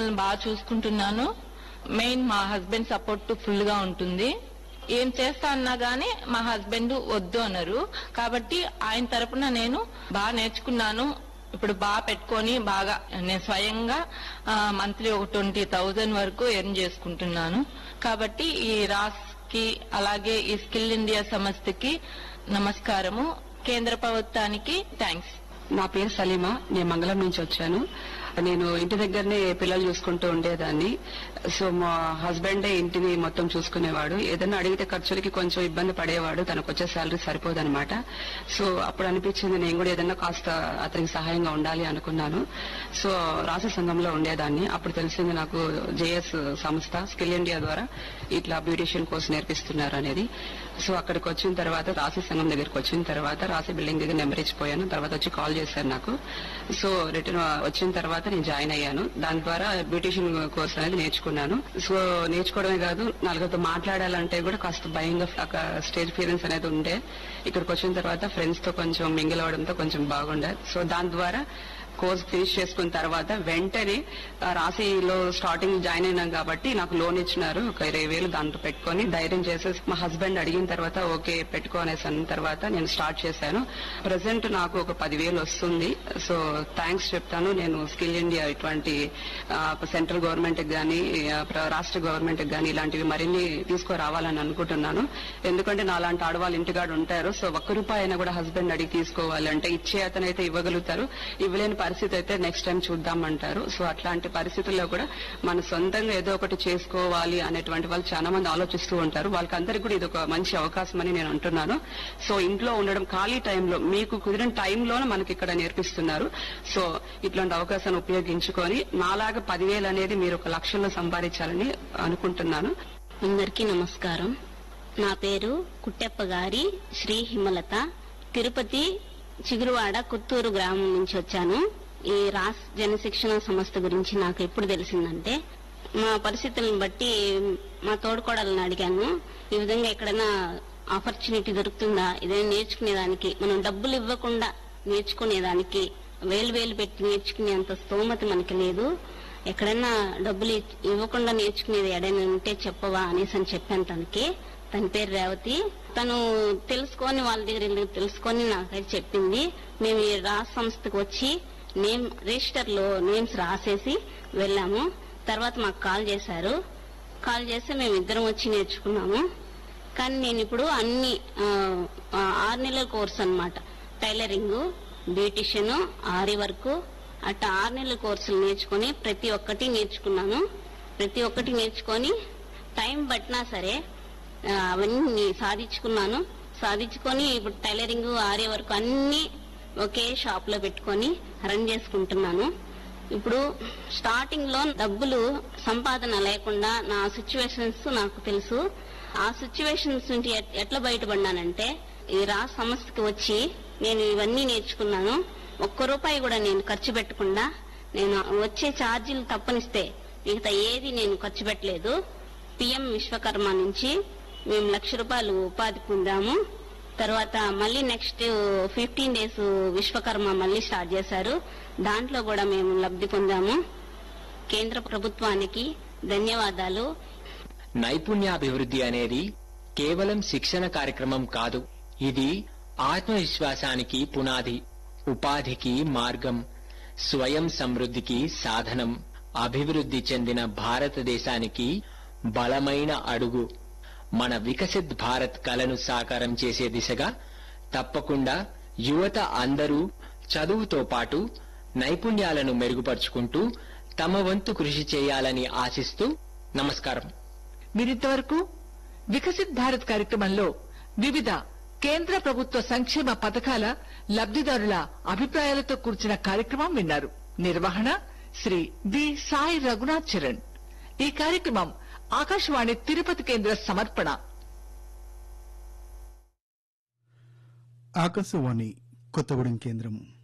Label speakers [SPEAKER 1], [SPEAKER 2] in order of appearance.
[SPEAKER 1] పిల్లల్ని బాగా చూసుకుంటున్నాను మెయిన్ మా హస్బెండ్ సపోర్ట్ ఫుల్ గా ఉంటుంది ఏం చేస్తా అన్నా గానీ మా హస్బెండ్ వద్దు అన్నారు కాబట్టి ఆయన తరపున నేను బాగా నేర్చుకున్నాను ఇప్పుడు బాగా పెట్టుకొని బాగా నేను స్వయంగా మంత్లీ ఒక ట్వంటీ థౌజండ్ వరకు ఎర్న్ చేసుకుంటున్నాను కాబట్టి ఈ రాస్ కి అలాగే ఈ స్కిల్ ఇండియా సంస్థకి నమస్కారము కేంద్ర ప్రభుత్వానికి థ్యాంక్స్
[SPEAKER 2] నా పేరు సలీమా నేను మంగళం నుంచి వచ్చాను నేను ఇంటి దగ్గరనే పిల్లలు చూసుకుంటూ ఉండేదాన్ని సో మా హస్బెండే ఇంటిని మొత్తం చూసుకునేవాడు ఏదైనా అడిగితే ఖర్చులకి కొంచెం ఇబ్బంది పడేవాడు తనకు వచ్చే శాలరీ సరిపోదన్నమాట సో అప్పుడు అనిపించింది నేను కూడా ఏదైనా కాస్త అతనికి సహాయంగా ఉండాలి అనుకున్నాను సో రాస సంఘంలో ఉండేదాన్ని అప్పుడు తెలిసింది నాకు జేఎస్ సంస్థ స్కిల్ ఇండియా ద్వారా ఇట్లా బ్యూటిషియన్ కోర్స్ నేర్పిస్తున్నారు అనేది సో అక్కడికి వచ్చిన తర్వాత రాశి సంఘం దగ్గరికి వచ్చిన తర్వాత రాశి బిల్డింగ్ దగ్గర నెంబర్ ఇచ్చిపోయాను తర్వాత వచ్చి కాల్ చేశారు నాకు సో రిటర్న్ వచ్చిన తర్వాత నేను జాయిన్ అయ్యాను దాని ద్వారా బ్యూటిషియన్ కోర్స్ అనేది నేర్చుకున్నాను సో నేర్చుకోవడమే కాదు నలుగురితో మాట్లాడాలంటే కూడా కాస్త భయంగా ఒక స్టేజ్ ఫీలింగ్స్ అనేది ఉండే ఇక్కడికి వచ్చిన తర్వాత ఫ్రెండ్స్ తో కొంచెం మింగిల్ అవడంతో కొంచెం బాగుండే సో దాని ద్వారా కోర్స్ ఫినిష్ చేసుకున్న తర్వాత వెంటనే ఆ, రాశిలో స్టార్టింగ్ జాయిన్ అయినాం కాబట్టి నాకు లోన్ ఇచ్చినారు ఒక ఇరవై వేలు దాంట్లో పెట్టుకొని ధైర్యం చేసేసి మా హస్బెండ్ అడిగిన తర్వాత ఓకే పెట్టుకో అనేసి అన్న తర్వాత నేను స్టార్ట్ చేశాను ప్రజెంట్ నాకు ఒక పదివేలు వస్తుంది సో థ్యాంక్స్ చెప్తాను నేను స్కిల్ ఇండియా ఇటువంటి సెంట్రల్ గవర్నమెంట్ కానీ రాష్ట్ర గవర్నమెంట్ కానీ ఇలాంటివి మరిన్ని తీసుకురావాలని అనుకుంటున్నాను ఎందుకంటే నా లాంటి ఆడవాళ్ళు ఇంటికాడ ఉంటారు సో ఒక్క రూపాయి అయినా కూడా హస్బెండ్ అడిగి తీసుకోవాలంటే ఇచ్చే అతనైతే ఇవ్వగలుగుతారు ఇవ్వలేని పరిస్థితి అయితే నెక్స్ట్ టైం చూద్దామంటారు సో అట్లాంటి పరిస్థితుల్లో కూడా మన సొంతంగా ఏదో ఒకటి చేసుకోవాలి అనేటువంటి వాళ్ళు చాలా మంది ఆలోచిస్తూ ఉంటారు వాళ్ళకందరికీ కూడా ఇది ఒక మంచి అవకాశం అని నేను అంటున్నాను సో ఇంట్లో ఉండడం ఖాళీ టైంలో మీకు కుదిరిన టైంలోనే మనకి ఇక్కడ నేర్పిస్తున్నారు సో ఇట్లాంటి అవకాశాన్ని ఉపయోగించుకొని నాలాగా పదివేలు అనేది మీరు ఒక లక్షల్లో సంపాదించాలని అనుకుంటున్నాను
[SPEAKER 3] అందరికీ నమస్కారం నా పేరు కుట్టెప్ప గారి శ్రీ హిమలత తిరుపతి చిగురువాడ కొత్తూరు గ్రామం నుంచి వచ్చాను ఈ రాస్ జనశిక్షణ సంస్థ గురించి నాకు ఎప్పుడు తెలిసిందంటే మా పరిస్థితులను బట్టి మా తోడుకోడలను అడిగాను ఈ విధంగా ఎక్కడైనా ఆపర్చునిటీ దొరుకుతుందా ఇదేం నేర్చుకునేదానికి మనం డబ్బులు ఇవ్వకుండా నేర్చుకునేదానికి వేలు వేలు పెట్టి నేర్చుకునేంత స్తోమత మనకి లేదు ఎక్కడైనా డబ్బులు ఇ- ఇవ్వకుండా నేర్చుకునేది ఎడైనా ఉంటే చెప్పవా అనేసి అని చెప్పాను తనకి తన పేరు రేవతి తను తెలుసుకొని వాళ్ళ దగ్గర వెళ్ళి తెలుసుకొని నాకైతే చెప్పింది మేము ఈ రాస్ సంస్థకు వచ్చి నేమ్ రిజిస్టర్ లో నేమ్స్ రాసేసి వెళ్ళాము తర్వాత మాకు కాల్ చేశారు కాల్ చేస్తే మేము ఇద్దరం వచ్చి నేర్చుకున్నాము కానీ నేను ఇప్పుడు అన్ని ఆ, ఆ, ఆరు నెలల కోర్స్ అన్నమాట టైలరింగ్ బ్యూటిషియన్ ఆరి వర్క్ అట్లా ఆరు నెలల కోర్సులు నేర్చుకొని ప్రతి ఒక్కటి నేర్చుకున్నాను ప్రతి ఒక్కటి నేర్చుకొని టైం పట్టినా సరే ఆ, అవన్నీ సాధించుకున్నాను సాధించుకొని ఇప్పుడు టైలరింగ్ ఆరే వరకు అన్ని ఒకే షాప్ లో పెట్టుకొని రన్ చేసుకుంటున్నాను ఇప్పుడు స్టార్టింగ్ లో డబ్బులు సంపాదన లేకుండా నా సిచ్యువేషన్స్ నాకు తెలుసు ఆ సిచ్యువేషన్స్ నుండి ఎట్- ఎట్లా బయటపడినానంటే ఈ రా సంస్థకి వచ్చి నేను ఇవన్నీ నేర్చుకున్నాను ఒక్క రూపాయి కూడా నేను ఖర్చు పెట్టకుండా నేను వచ్చే ఛార్జీలు తప్పనిస్తే మిగతా ఏది నేను ఖర్చు పెట్టలేదు పిఎం విశ్వకర్మ నుంచి మేము లక్ష రూపాయలు ఉపాధి పొందాము తర్వాత మళ్ళీ నెక్స్ట్ ఫిఫ్టీన్ డేస్ విశ్వకర్మ మళ్ళీ స్టార్ట్ చేశారు దాంట్లో కూడా మేము లబ్ధి పొందాము కేంద్ర ప్రభుత్వానికి ధన్యవాదాలు
[SPEAKER 4] నైపుణ్యాభివృద్ధి అనేది కేవలం శిక్షణ కార్యక్రమం కాదు ఇది ఆత్మవిశ్వాసానికి పునాది ఉపాధికి మార్గం స్వయం సమృద్ధికి సాధనం అభివృద్ధి చెందిన భారతదేశానికి బలమైన అడుగు మన వికసిత్ భారత్ కలను సాకారం చేసే దిశగా తప్పకుండా యువత అందరూ చదువుతో పాటు నైపుణ్యాలను మెరుగుపరుచుకుంటూ తమ వంతు కృషి చేయాలని ఆశిస్తూ నమస్కారం
[SPEAKER 5] మీరింతవరకు వికసిత్ భారత్ కార్యక్రమంలో వివిధ కేంద్ర ప్రభుత్వ సంక్షేమ పథకాల లబ్ధిదారుల అభిప్రాయాలతో కూర్చిన కార్యక్రమం విన్నారు నిర్వహణ శ్రీ బి సాయి రఘునాథ్ చరణ్ ఈ కార్యక్రమం ఆకాశవాణి తిరుపతి కేంద్ర సమర్పణ
[SPEAKER 6] ఆకాశవాణి కొత్తగూడెం కేంద్రం